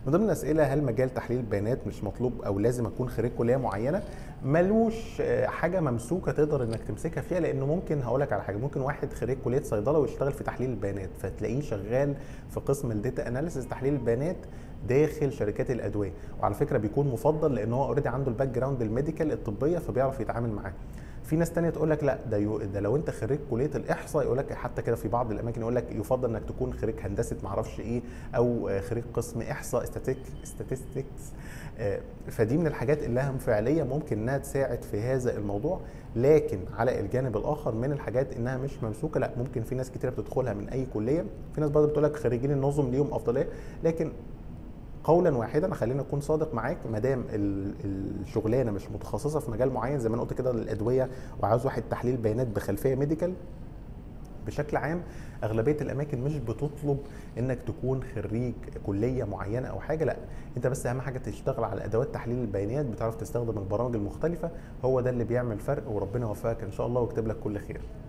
من ضمن الاسئله هل مجال تحليل البيانات مش مطلوب او لازم اكون خريج كليه معينه ملوش آه، حاجه ممسوكه تقدر انك تمسكها فيها لانه ممكن هقول لك على حاجه ممكن واحد خريج كليه صيدله ويشتغل في تحليل البيانات فتلاقيه شغال في قسم الداتا اناليسيس تحليل البيانات داخل شركات الادويه وعلى فكره بيكون مفضل لان هو اوريدي عنده الباك جراوند الميديكال الطبيه فبيعرف يتعامل معاه في ناس تانية تقول لك لا ده يو ده لو انت خريج كليه الاحصاء يقول لك حتى كده في بعض الاماكن يقول لك يفضل انك تكون خريج هندسه معرفش ايه او آه، خريج قسم احصاء statistics آه، فدي من الحاجات اللي لها فعليه ممكن انها تساعد في هذا الموضوع لكن على الجانب الاخر من الحاجات انها مش ممسوكه لا ممكن في ناس كتير بتدخلها من اي كليه في ناس برضه بتقول لك خريجين النظم ليهم افضليه لكن قولا واحدا خلينا اكون صادق معاك ما دام ال- الشغلانه مش متخصصه في مجال معين زي ما انا قلت كده الادويه وعاوز واحد تحليل بيانات بخلفيه ميديكال بشكل عام اغلبيه الاماكن مش بتطلب انك تكون خريج كليه معينه او حاجه لا انت بس اهم حاجه تشتغل على ادوات تحليل البيانات بتعرف تستخدم البرامج المختلفه هو ده اللي بيعمل فرق وربنا يوفقك ان شاء الله ويكتب لك كل خير